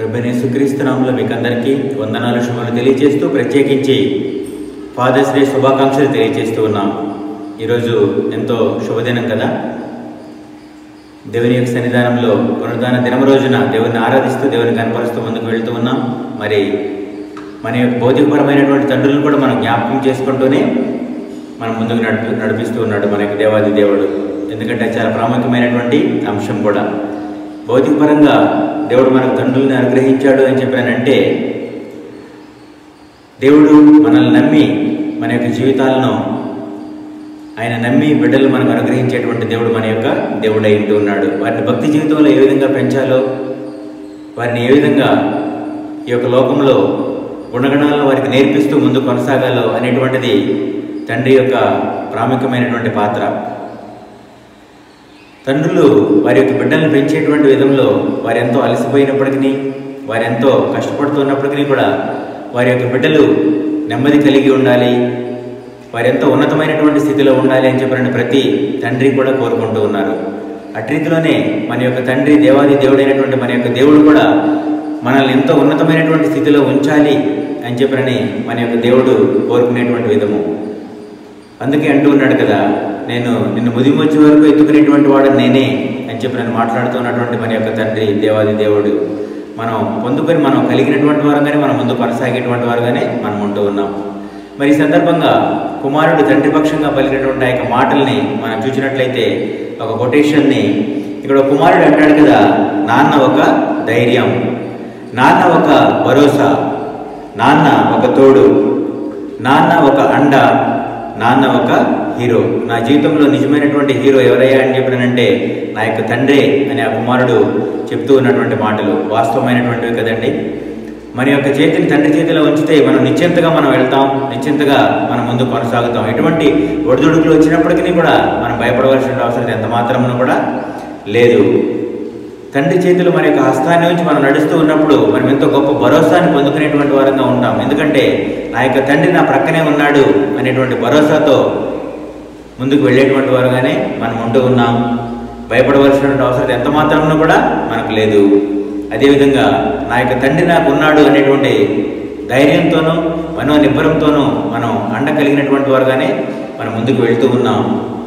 ప్రభుని సుక్రీస్తునామంలో మీకు అందరికీ వందనాలు శుభాలు తెలియజేస్తూ ప్రత్యేకించి ఫాదర్స్ డే శుభాకాంక్షలు తెలియజేస్తూ ఉన్నాం ఈరోజు ఎంతో శుభదినం కదా దేవుని యొక్క సన్నిధానంలో పునరుద్ధాన దినం రోజున దేవుని ఆరాధిస్తూ దేవుని కనపరుస్తూ ముందుకు వెళ్తూ ఉన్నాం మరి మన యొక్క భౌతికపరమైనటువంటి తండ్రులను కూడా మనం జ్ఞాపకం చేసుకుంటూనే మనం ముందుకు నడిపి నడిపిస్తూ ఉన్నాడు మన యొక్క దేవాది దేవుడు ఎందుకంటే అది చాలా ప్రాముఖ్యమైనటువంటి అంశం కూడా భౌతికపరంగా దేవుడు మనకు తండ్రుల్ని అనుగ్రహించాడు అని చెప్పానంటే దేవుడు మనల్ని నమ్మి మన యొక్క జీవితాలను ఆయన నమ్మి బిడ్డలు మనకు అనుగ్రహించేటువంటి దేవుడు మన యొక్క దేవుడు అయింటూ ఉన్నాడు వారిని భక్తి జీవితంలో ఏ విధంగా పెంచాలో వారిని ఏ విధంగా ఈ యొక్క లోకంలో గుణగణాలను వారికి నేర్పిస్తూ ముందు కొనసాగాలో అనేటువంటిది తండ్రి యొక్క ప్రాముఖ్యమైనటువంటి పాత్ర తండ్రులు వారి యొక్క బిడ్డలను పెంచేటువంటి విధంలో వారు ఎంతో అలసిపోయినప్పటికీ వారు ఎంతో కష్టపడుతున్నప్పటికీ కూడా వారి యొక్క బిడ్డలు నెమ్మది కలిగి ఉండాలి వారు ఎంతో ఉన్నతమైనటువంటి స్థితిలో ఉండాలి అని చెప్పిన ప్రతి తండ్రి కూడా కోరుకుంటూ ఉన్నారు అట్రీతిలోనే మన యొక్క తండ్రి దేవాది దేవుడైనటువంటి మన యొక్క దేవుడు కూడా మనల్ని ఎంతో ఉన్నతమైనటువంటి స్థితిలో ఉంచాలి అని చెప్పినని మన యొక్క దేవుడు కోరుకునేటువంటి విధము అందుకే అంటూ ఉన్నాడు కదా నేను నిన్ను ముదిమొచ్చి వరకు ఎత్తుకునేటువంటి వాడు నేనే అని చెప్పి నేను మాట్లాడుతున్నటువంటి మన యొక్క తండ్రి దేవాది దేవుడు మనం పొందుకొని మనం కలిగినటువంటి వారుగానే మనం ముందు కొనసాగేటువంటి వారుగానే మనం ఉంటూ ఉన్నాం మరి ఈ సందర్భంగా కుమారుడు తండ్రి పక్షంగా పలికినటువంటి ఆ యొక్క మాటల్ని మనం చూసినట్లయితే ఒక కొటేషన్ని ఇక్కడ ఒక కుమారుడు అంటాడు కదా నాన్న ఒక ధైర్యం నాన్న ఒక భరోసా నాన్న ఒక తోడు నాన్న ఒక అండ నాన్న ఒక హీరో నా జీవితంలో నిజమైనటువంటి హీరో ఎవరయ్యా అని చెప్పినానంటే నా యొక్క తండ్రే అని ఆ కుమారుడు చెప్తూ ఉన్నటువంటి మాటలు వాస్తవమైనటువంటివి కదండి మన యొక్క చేతిని తండ్రి చేతిలో ఉంచితే మనం నిశ్చింతగా మనం వెళ్తాం నిశ్చింతగా మనం ముందు కొనసాగుతాం ఎటువంటి ఒడిదుడుకులు వచ్చినప్పటికీ కూడా మనం భయపడవలసిన అవసరం ఎంత మాత్రమును కూడా లేదు తండ్రి చేతులు మన యొక్క హస్తాన్ని నుంచి మనం నడుస్తూ ఉన్నప్పుడు మనం ఎంతో గొప్ప భరోసాని పొందుకునేటువంటి వారంగా ఉంటాం ఎందుకంటే నా యొక్క తండ్రి నా ప్రక్కనే ఉన్నాడు అనేటువంటి భరోసాతో ముందుకు వెళ్ళేటువంటి వారుగానే మనం ఉంటూ ఉన్నాం భయపడవలసినటువంటి అవసరం ఎంత మాత్రమును కూడా మనకు లేదు అదేవిధంగా నా యొక్క తండ్రి నాకు ఉన్నాడు అనేటువంటి ధైర్యంతోనూ మనో నిబ్బరంతోనూ మనం అండ కలిగినటువంటి వారుగానే మనం ముందుకు వెళ్తూ ఉన్నాం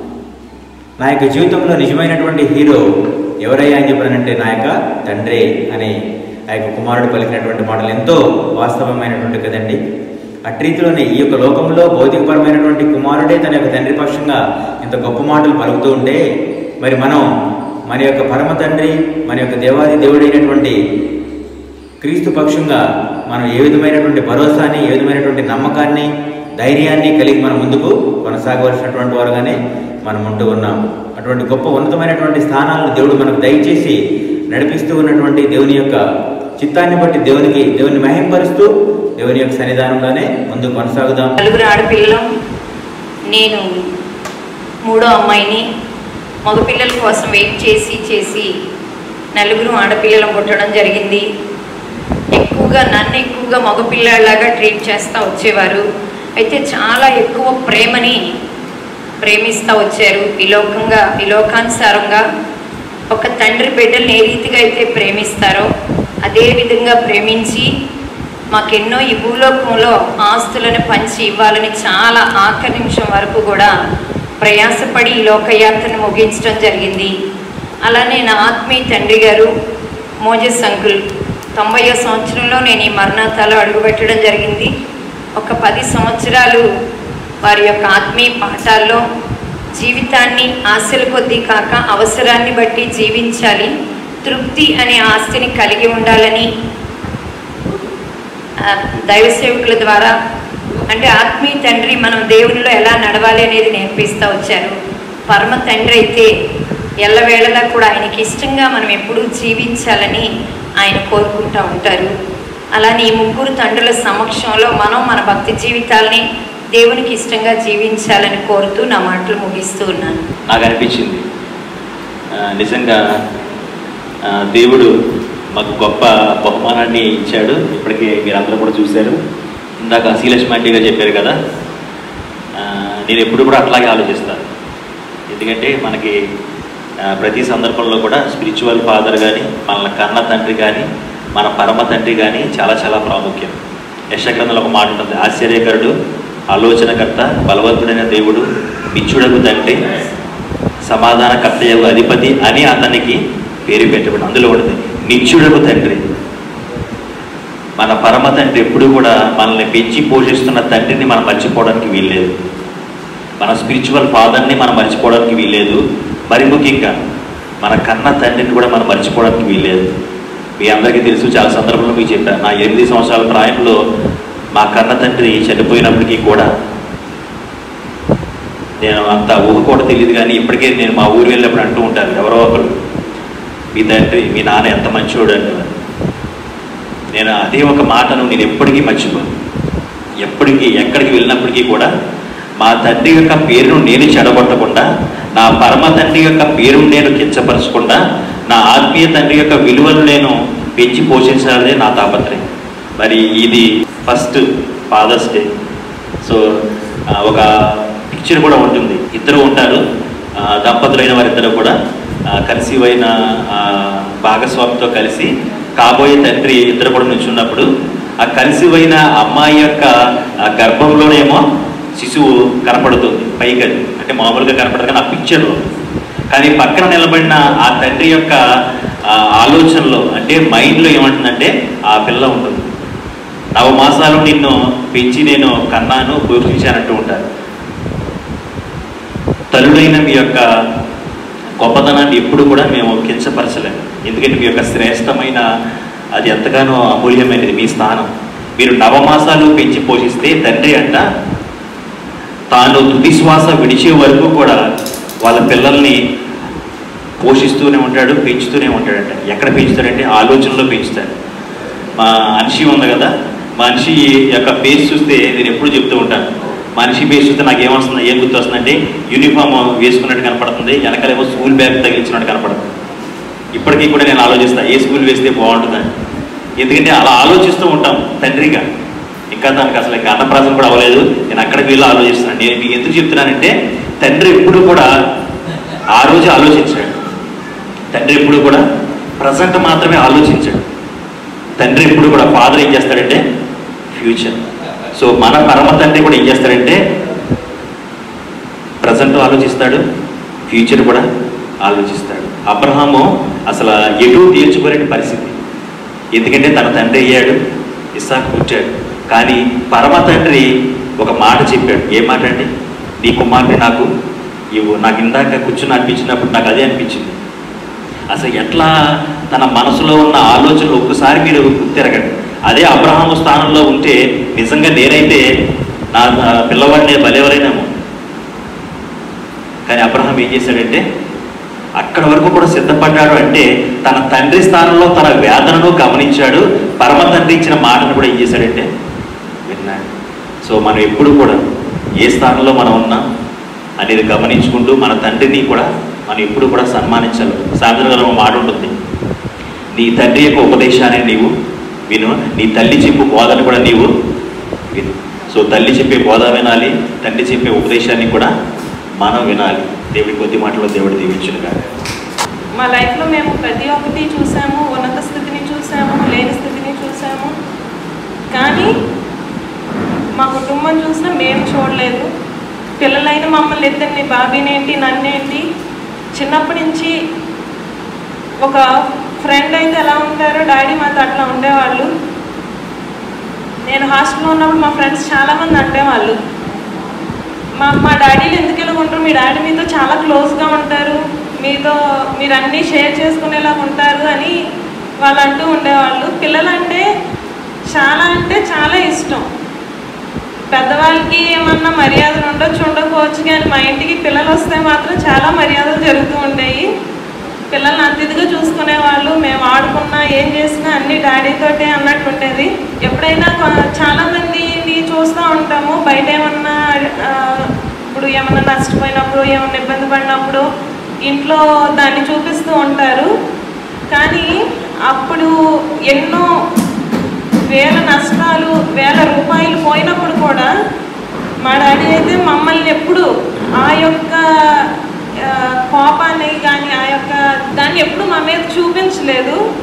నా యొక్క జీవితంలో నిజమైనటువంటి హీరో ఎవరయ్యా అని చెప్పానంటే నా యొక్క తండ్రే అని ఆ యొక్క కుమారుడు పలికినటువంటి మాటలు ఎంతో వాస్తవమైనటువంటి కదండి అట్రీతిలోనే ఈ యొక్క లోకంలో భౌతికపరమైనటువంటి కుమారుడే తన యొక్క తండ్రి పక్షంగా ఇంత గొప్ప మాటలు పలుకుతూ ఉంటే మరి మనం మన యొక్క పరమ తండ్రి మన యొక్క దేవాది దేవుడైనటువంటి క్రీస్తు పక్షంగా మనం ఏ విధమైనటువంటి భరోసాని ఏ విధమైనటువంటి నమ్మకాన్ని ధైర్యాన్ని కలిగి మనం ముందుకు కొనసాగవలసినటువంటి వారుగానే మనం ఉంటూ ఉన్నాం అటువంటి గొప్ప ఉన్నతమైనటువంటి స్థానాలను దేవుడు మనకు దయచేసి నడిపిస్తూ ఉన్నటువంటి దేవుని యొక్క చిత్తాన్ని బట్టి దేవునికి దేవుని మహింపరుస్తూ దేవుని యొక్క సన్నిధానంలోనే ముందుకు కొనసాగుదాం నలుగురు ఆడపిల్లలు నేను మూడో అమ్మాయిని మగపిల్లల కోసం వెయిట్ చేసి చేసి నలుగురు ఆడపిల్లలను పుట్టడం జరిగింది ఎక్కువగా నన్ను ఎక్కువగా మగపిల్లలాగా ట్రీట్ చేస్తూ వచ్చేవారు అయితే చాలా ఎక్కువ ప్రేమని ప్రేమిస్తూ వచ్చారు విలోకంగా విలోకానుసారంగా ఒక తండ్రి బిడ్డల్ని ఏ రీతిగా అయితే ప్రేమిస్తారో అదే విధంగా ప్రేమించి మాకెన్నో ఈ భూలోకంలో ఆస్తులను పంచి ఇవ్వాలని చాలా ఆఖరి నిమిషం వరకు కూడా ప్రయాసపడి ఈ లోకయాత్రను ముగించడం జరిగింది అలానే నా ఆత్మీయ తండ్రి గారు మోజస్ అంకుల్ తొంభైవ సంవత్సరంలో నేను ఈ మరణాతాలో అడుగుపెట్టడం జరిగింది ఒక పది సంవత్సరాలు వారి యొక్క ఆత్మీయ పాఠాల్లో జీవితాన్ని ఆశల కొద్దీ కాక అవసరాన్ని బట్టి జీవించాలి తృప్తి అనే ఆస్తిని కలిగి ఉండాలని ఆ, దైవ సేవకుల ద్వారా అంటే ఆత్మీయ తండ్రి మనం దేవునిలో ఎలా నడవాలి అనేది నేర్పిస్తూ వచ్చారు పరమ తండ్రి అయితే ఎల్లవేళలా కూడా ఆయనకి ఇష్టంగా మనం ఎప్పుడూ జీవించాలని ఆయన కోరుకుంటూ ఉంటారు అలానే ఈ ముగ్గురు తండ్రుల సమక్షంలో మనం మన భక్తి జీవితాలని దేవునికి ఇష్టంగా జీవించాలని కోరుతూ నా మాటలు ముగిస్తూ ఉన్నాను నాకు అనిపించింది ఆ, నిజంగా ఆ, దేవుడు మాకు గొప్ప బహుమానాన్ని ఇచ్చాడు ఇప్పటికే మీరందరూ కూడా చూశారు ఇందాక శ్రీలక్ష్మి ఆంటీ గారు చెప్పారు కదా ఆ, నేను ఎప్పుడు కూడా అట్లాగే ఆలోచిస్తాను ఎందుకంటే మనకి ఆ, ప్రతి సందర్భంలో కూడా స్పిరిచువల్ ఫాదర్ కానీ మనల్ని కన్న తండ్రి కానీ మన పరమ తండ్రి కానీ చాలా చాలా ప్రాముఖ్యం యశగ్రంథంలో ఒక మాట ఉంటుంది ఆశ్చర్యకరుడు ఆలోచనకర్త బలవంతుడైన దేవుడు నిచ్చుడకు తండ్రి సమాధానకర్త యొక్క అధిపతి అని అతనికి పేరు పెట్టబడి అందులో ఉంటుంది నిత్యుడకు తండ్రి మన పరమ తండ్రి ఎప్పుడు కూడా మనల్ని పెంచి పోషిస్తున్న తండ్రిని మనం మర్చిపోవడానికి వీల్లేదు మన స్పిరిచువల్ ఫాదర్ని మనం మర్చిపోవడానికి వీల్లేదు మరి ముఖ్యంగా మన కన్న తండ్రిని కూడా మనం మర్చిపోవడానికి వీల్లేదు మీ అందరికీ తెలుసు చాలా సందర్భంలో మీకు చెప్పాను నా ఎనిమిది సంవత్సరాల ప్రాయంలో మా కన్న తండ్రి చనిపోయినప్పటికీ కూడా నేను అంత ఊహ కూడా తెలియదు కానీ ఇప్పటికే నేను మా ఊరు వెళ్ళినప్పుడు అంటూ ఉంటాను ఎవరో ఒకరు మీ తండ్రి మీ నాన్న ఎంత మంచివాడు అంటే నేను అదే ఒక మాటను నేను ఎప్పటికీ మర్చిపోను ఎప్పటికీ ఎక్కడికి వెళ్ళినప్పటికీ కూడా మా తండ్రి యొక్క పేరును నేను చెడగొట్టకుండా నా పరమ తండ్రి యొక్క పేరును నేను కించపరచకుండా నా ఆత్మీయ తండ్రి యొక్క విలువను నేను పెంచి పోషించాలనే నా తాపత్రయం మరి ఇది ఫస్ట్ ఫాదర్స్ డే సో ఆ, ఒక పిక్చర్ కూడా ఉంటుంది ఇద్దరు ఉంటారు ఆ, దంపతులైన వారిద్దరు కూడా కన్సీవ్ అయిన ఆ, భాగస్వామితో కలిసి కాబోయే తండ్రి ఇద్దరు కూడా నుంచున్నప్పుడు ఆ కన్సీవ్ అయిన అమ్మాయి యొక్క ఆ, గర్భంలోనేమో శిశువు కనపడుతుంది పైకి అది అంటే మామూలుగా కనపడదు కానీ ఆ పిక్చర్లో కానీ పక్కన నిలబడిన ఆ తండ్రి యొక్క ఆ, ఆలోచనలో అంటే మైండ్లో ఏమంటుందంటే ఆ పిల్ల ఉంటుంది నవమాసాలు నిన్ను పెంచి నేను కన్నాను పోషించానంటూ ఉంటారు తల్లుడైన మీ యొక్క గొప్పతనాన్ని ఎప్పుడు కూడా మేము కించపరచలేము ఎందుకంటే మీ యొక్క శ్రేష్టమైన అది ఎంతగానో అమూల్యమైనది మీ స్థానం మీరు నవమాసాలు పెంచి పోషిస్తే తండ్రి అంట తాను తుది శ్వాస విడిచే వరకు కూడా వాళ్ళ పిల్లల్ని పోషిస్తూనే ఉంటాడు పెంచుతూనే ఉంటాడంట ఎక్కడ పెంచుతాడంటే ఆలోచనలో పెంచుతాడు మా అన్షి ఉంది కదా మా అన్షి యొక్క ఫేస్ చూస్తే నేను ఎప్పుడు చెప్తూ ఉంటాను మనిషి ఫేస్ చూస్తే నాకు ఏమొస్తుంది ఏం గుర్తు వస్తుందంటే యూనిఫామ్ వేసుకున్నట్టు కనపడుతుంది వెనకాలేమో స్కూల్ బ్యాగ్ తగిలించినట్టు కనపడుతుంది ఇప్పటికీ కూడా నేను ఆలోచిస్తాను ఏ స్కూల్ వేస్తే బాగుంటుందని ఎందుకంటే అలా ఆలోచిస్తూ ఉంటాం తండ్రిగా ఇంకా దానికి అసలు ఇంకా అన్నప్రాసం కూడా అవ్వలేదు నేను అక్కడికి వెళ్ళి ఆలోచిస్తున్నాను నేను మీకు ఎందుకు చెప్తున్నానంటే తండ్రి ఎప్పుడు కూడా ఆ రోజు ఆలోచించాడు తండ్రి ఎప్పుడు కూడా ప్రజెంట్ మాత్రమే ఆలోచించాడు తండ్రి ఎప్పుడు కూడా ఫాదర్ ఏం చేస్తాడంటే ఫ్యూచర్ సో మన పరమ తండ్రి కూడా ఏం చేస్తాడంటే ప్రజెంట్ ఆలోచిస్తాడు ఫ్యూచర్ కూడా ఆలోచిస్తాడు అబ్రహాము అసలు ఎటు తీర్చుకోలేని పరిస్థితి ఎందుకంటే తన తండ్రి అయ్యాడు ఇస్సాకు పుట్టాడు కానీ పరమ తండ్రి ఒక మాట చెప్పాడు ఏ మాట అండి నీ కుమారుని నాకు ఇవ్వు నాకు ఇందాక కూర్చుని అనిపించినప్పుడు నాకు అదే అనిపించింది అసలు ఎట్లా తన మనసులో ఉన్న ఆలోచనలు ఒక్కసారి మీరు తిరగండి అదే అబ్రహాము స్థానంలో ఉంటే నిజంగా నేనైతే నా నా పిల్లవాడిని బలేవరైనాము కానీ అబ్రహాం ఏం చేశాడంటే అక్కడ వరకు కూడా సిద్ధపడ్డాడు అంటే తన తండ్రి స్థానంలో తన వేదనను గమనించాడు పరమ తండ్రి ఇచ్చిన మాటను కూడా ఏం చేశాడంటే విన్నాడు సో మనం ఎప్పుడు కూడా ఏ స్థానంలో మనం ఉన్నాం అనేది గమనించుకుంటూ మన తండ్రిని కూడా మనం ఎప్పుడు కూడా సన్మానించాలి సాయంత్రం ఒక మాట ఉంటుంది నీ తండ్రి యొక్క ఉపదేశాన్ని నీవు విను నీ తల్లి చెప్పు బోధన కూడా నీవు విను సో తల్లి చెప్పే బోధ వినాలి తండ్రి చెప్పే ఉపదేశాన్ని కూడా మనం వినాలి దేవుడి కొద్ది మాటలో దేవుడు దీవించునుగా మా లైఫ్లో మేము ప్రతి ఒక్కటి చూసాము ఉన్నత స్థితిని చూసాము లేని స్థితిని చూసాము కానీ మా కుటుంబం చూసినా మేము చూడలేదు పిల్లలైన మమ్మల్ని ఇద్దరిని బాబీనేంటి నన్నేంటి చిన్నప్పటి నుంచి ఒక ఫ్రెండ్ అయితే ఎలా ఉంటారో డాడీ మాతో అట్లా ఉండేవాళ్ళు నేను హాస్టల్లో ఉన్నప్పుడు మా ఫ్రెండ్స్ చాలామంది అంటేవాళ్ళు మా మా డాడీలు ఎందుకు ఇలా ఉంటారు మీ డాడీ మీతో చాలా క్లోజ్గా ఉంటారు మీతో మీరు అన్నీ షేర్ చేసుకునేలా ఉంటారు అని వాళ్ళు అంటూ ఉండేవాళ్ళు పిల్లలంటే చాలా అంటే చాలా ఇష్టం పెద్దవాళ్ళకి ఏమన్నా మర్యాదలు ఉండొచ్చు ఉండకపోవచ్చు కానీ మా ఇంటికి పిల్లలు వస్తే మాత్రం చాలా మర్యాదలు జరుగుతూ ఉండేవి పిల్లల్ని అతిథిగా చూసుకునేవాళ్ళు మేము ఆడుకున్నా ఏం చేసినా అన్ని డాడీతోటే అన్నట్టు ఉండేది ఎప్పుడైనా కొ- చాలా మందిని చూస్తూ ఉంటాము బయట ఏమన్నా ఆ, ఇప్పుడు ఏమన్నా నష్టపోయినప్పుడు ఏమన్నా ఇబ్బంది పడినప్పుడు ఇంట్లో దాన్ని చూపిస్తూ ఉంటారు కానీ అప్పుడు ఎన్నో వేల నష్టాలు వేల రూపాయలు పోయినప్పుడు కూడా మా డాడీ అయితే మమ్మల్ని ఎప్పుడు ఆ యొక్క ఆ, కోపాన్ని కానీ ఆ యొక్క దాన్ని ఎప్పుడు మా మీద చూపించలేదు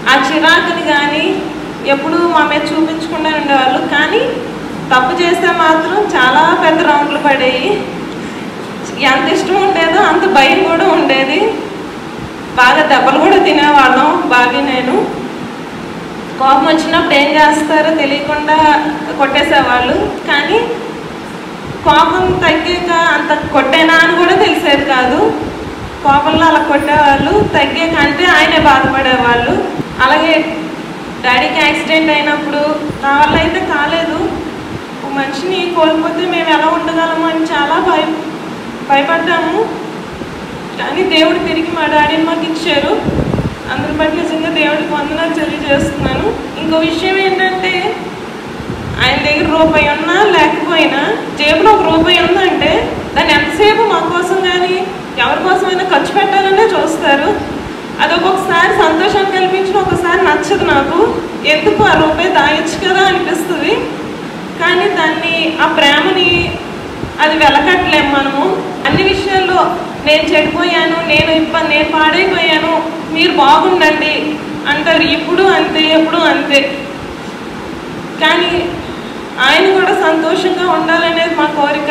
ఆ చిరాకుని కానీ ఎప్పుడు మా మీద చూపించకుండా ఉండేవాళ్ళు కానీ తప్పు చేస్తే మాత్రం చాలా పెద్ద రౌండ్లు పడేవి ఎంత ఇష్టం ఉండేదో అంత భయం కూడా ఉండేది బాగా దెబ్బలు కూడా తినేవాళ్ళం బాగా నేను కోపం వచ్చినప్పుడు ఏం చేస్తారో తెలియకుండా కొట్టేసేవాళ్ళు కానీ కోపం తగ్గాక అంత కొట్టేనా అని కూడా తెలిసేది కాదు కోపంలో అలా కొట్టేవాళ్ళు తగ్గాక అంటే ఆయనే బాధపడేవాళ్ళు అలాగే డాడీకి యాక్సిడెంట్ అయినప్పుడు నా వల్ల అయితే కాలేదు ఒక మనిషిని కోల్పోతే మేము ఎలా ఉండగలము అని చాలా భయ భయపడ్డాము కానీ దేవుడు తిరిగి మా డాడీని మాకు ఇచ్చారు అందరి బట్టి నిజంగా దేవుడికి వందనాలు తెలియజేస్తున్నాను ఇంకో విషయం ఏంటంటే ఆయన దగ్గర రూపాయి ఉన్నా లేకపోయినా జేబులో ఒక రూపాయి ఉందంటే దాన్ని ఎంతసేపు మా కోసం కానీ ఎవరి కోసమైనా ఖర్చు పెట్టాలనే చూస్తారు అది ఒక్కొక్కసారి సంతోషాన్ని కల్పించిన ఒకసారి నచ్చదు నాకు ఎందుకు ఆ రూపాయి దాయొచ్చు కదా అనిపిస్తుంది కానీ దాన్ని ఆ ప్రేమని అది వెలకట్టలేము మనము అన్ని విషయాల్లో నేను చెడిపోయాను నేను ఇబ్బంది నేను పాడైపోయాను మీరు బాగుండండి అంటారు ఇప్పుడు అంతే ఎప్పుడు అంతే కానీ ఆయన కూడా సంతోషంగా ఉండాలనేది మా కోరిక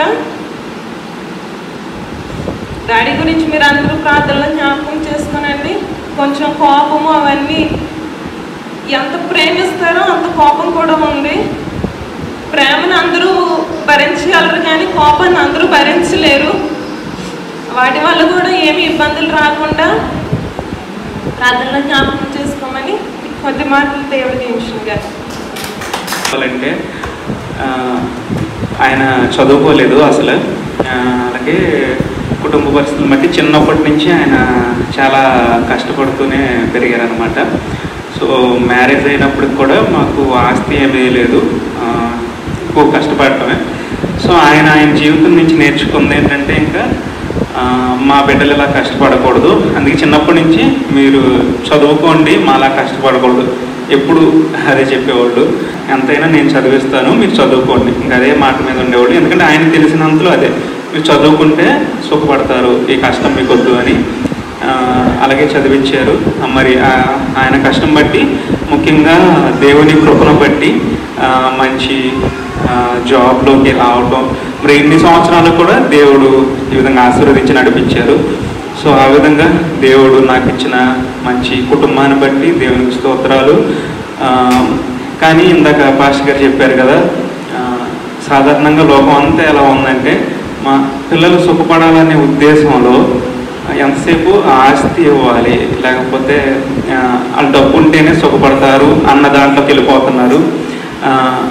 డాడీ గురించి మీరు అందరూ ప్రార్థనలో జ్ఞాపకం చేసుకోనండి కొంచెం కోపము అవన్నీ ఎంత ప్రేమిస్తారో అంత కోపం కూడా ఉంది ప్రేమను అందరూ భరించగలరు కానీ కోపాన్ని అందరూ భరించలేరు వాటి వల్ల కూడా ఏమి ఇబ్బందులు రాకుండా ప్రార్థనలో జ్ఞాపకం చేసుకోమని కొద్ది మాటలు దేవుడు దీవించిన గారు చెప్పాలంటే ఆ, ఆయన చదువుకోలేదు అసలు ఆ, అలాగే కుటుంబ పరిస్థితులు బట్టి చిన్నప్పటి నుంచి ఆయన చాలా కష్టపడుతూనే పెరిగారనమాట సో మ్యారేజ్ అయినప్పటికి కూడా మాకు ఆస్తి ఏమీ లేదు ఆ, ఎక్కువ కష్టపడటమే సో ఆయన ఆయన జీవితం నుంచి నేర్చుకుంది ఏంటంటే ఇంకా ఆ, మా బిడ్డలు ఇలా కష్టపడకూడదు అందుకే చిన్నప్పటి నుంచి మీరు చదువుకోండి మాలా కష్టపడకూడదు ఎప్పుడు అదే చెప్పేవాళ్ళు ఎంతైనా నేను చదివిస్తాను మీరు చదువుకోండి ఇంకా అదే మాట మీద ఉండేవాళ్ళు ఎందుకంటే ఆయన తెలిసినంతలో అదే మీరు చదువుకుంటే సుఖపడతారు ఈ కష్టం మీకు వద్దు అని ఆ, అలాగే చదివించారు ఆ, మరి ఆ, ఆయన కష్టం బట్టి ముఖ్యంగా దేవుని కృపను బట్టి ఆ, మంచి ఆ, జాబ్లోకి రావటం మరి ఇన్ని సంవత్సరాలు కూడా దేవుడు ఈ విధంగా ఆశీర్వదించి నడిపించారు సో ఆ విధంగా దేవుడు నాకు ఇచ్చిన మంచి కుటుంబాన్ని బట్టి దేవునికి స్తోత్రాలు ఆ, కానీ ఇందాక పాస్టర్ గారు చెప్పారు కదా ఆ, సాధారణంగా లోకం అంతా ఎలా ఉందంటే మా పిల్లలు సుఖపడాలనే ఉద్దేశంలో ఎంతసేపు ఆస్తి ఇవ్వాలి లేకపోతే ఆ, వాళ్ళు డబ్బు ఉంటేనే సుఖపడతారు అన్న దాంట్లోకి వెళ్ళిపోతున్నారు ఆ,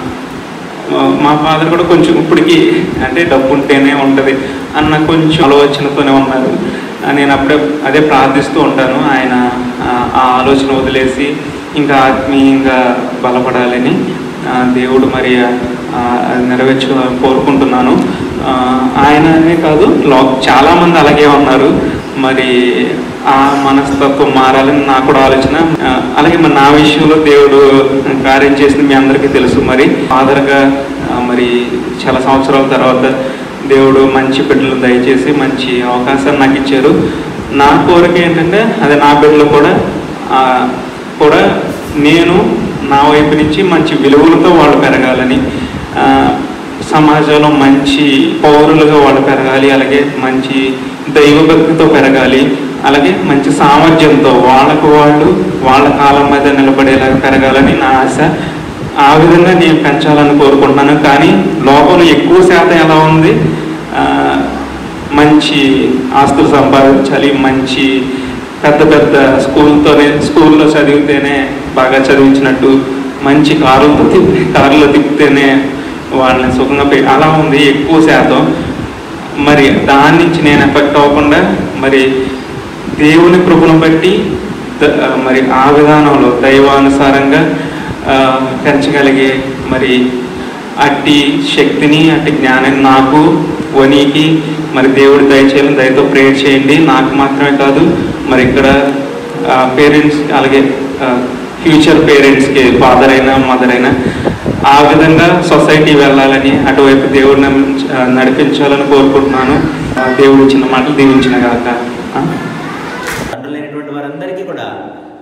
మా ఫాదర్ కూడా కొంచెం ఇప్పటికి అంటే డబ్బు ఉంటేనే ఉంటుంది అన్న కొంచెం ఆలోచనతోనే ఉన్నారు ఆ, నేను అప్పుడే అదే ప్రార్థిస్తూ ఉంటాను ఆయన ఆ, ఆ ఆలోచన వదిలేసి ఇంకా ఆత్మీయంగా బలపడాలని ఆ, దేవుడు మరి ఆ, అది నెరవేర్చుకోవాలని కోరుకుంటున్నాను ఆ, ఆయననే కాదు లో చాలామంది అలాగే ఉన్నారు మరి ఆ మనస్తత్వం మారాలని నాకు కూడా ఆలోచన ఆ, అలాగే మరి నా విషయంలో దేవుడు కార్యం చేసింది మీ అందరికీ తెలుసు మరి ఫాదర్గా ఆ, మరి చాలా సంవత్సరాల తర్వాత దేవుడు మంచి బిడ్డలు దయచేసి మంచి అవకాశాన్ని నాకు ఇచ్చారు నా కోరిక ఏంటంటే అదే నా బిడ్డలు కూడా ఆ, కూడా నేను నా వైపు నుంచి మంచి విలువలతో వాళ్ళు పెరగాలని ఆ, సమాజంలో మంచి పౌరులుగా వాళ్ళు పెరగాలి అలాగే మంచి దైవభక్తితో పెరగాలి అలాగే మంచి సామర్థ్యంతో వాళ్ళకు వాళ్ళు వాళ్ళ కాలం మీద నిలబడేలాగా పెరగాలని నా ఆశ ఆ విధంగా నేను పెంచాలని కోరుకుంటున్నాను కానీ లోపల ఎక్కువ శాతం ఎలా ఉంది ఆ, మంచి ఆస్తులు సంపాదించాలి మంచి పెద్ద పెద్ద స్కూల్తోనే స్కూల్లో చదివితేనే బాగా చదివించినట్టు మంచి కారులతో తిప్పి కారులో తిప్పితేనే వాళ్ళని సుఖంగా పె అలా ఉంది ఎక్కువ శాతం మరి దాని నుంచి నేను ఎఫెక్ట్ అవ్వకుండా మరి దేవుని కృపను బట్టి ద- మరి ఆ విధానంలో దైవానుసారంగా ఆ, పెంచగలిగే మరి అట్టి శక్తిని అట్టి జ్ఞానాన్ని నాకు వనికి మరి దేవుడి దయచేయాలని దయతో ప్రేయర్ చేయండి నాకు మాత్రమే కాదు మరి ఇక్కడ పేరెంట్స్ అలాగే ఫ్యూచర్ పేరెంట్స్కి ఫాదర్ అయినా మదర్ అయినా ఆ విధంగా సొసైటీ వెళ్ళాలని అటువైపు దేవుడు నమ్మించ- ఆ, నడిపించాలని కోరుకుంటున్నాను ఆ, దేవుడు ఇచ్చిన మాటలు దీవించిన గాక ఆ? తండ్రులైనటువంటి వారందరికీ కూడా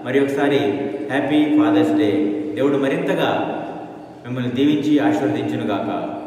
మరి ఒకసారి హ్యాపీ ఫాదర్స్ డే దేవుడు మరింతగా మిమ్మల్ని దీవించి ఆశీర్వదించునుగాక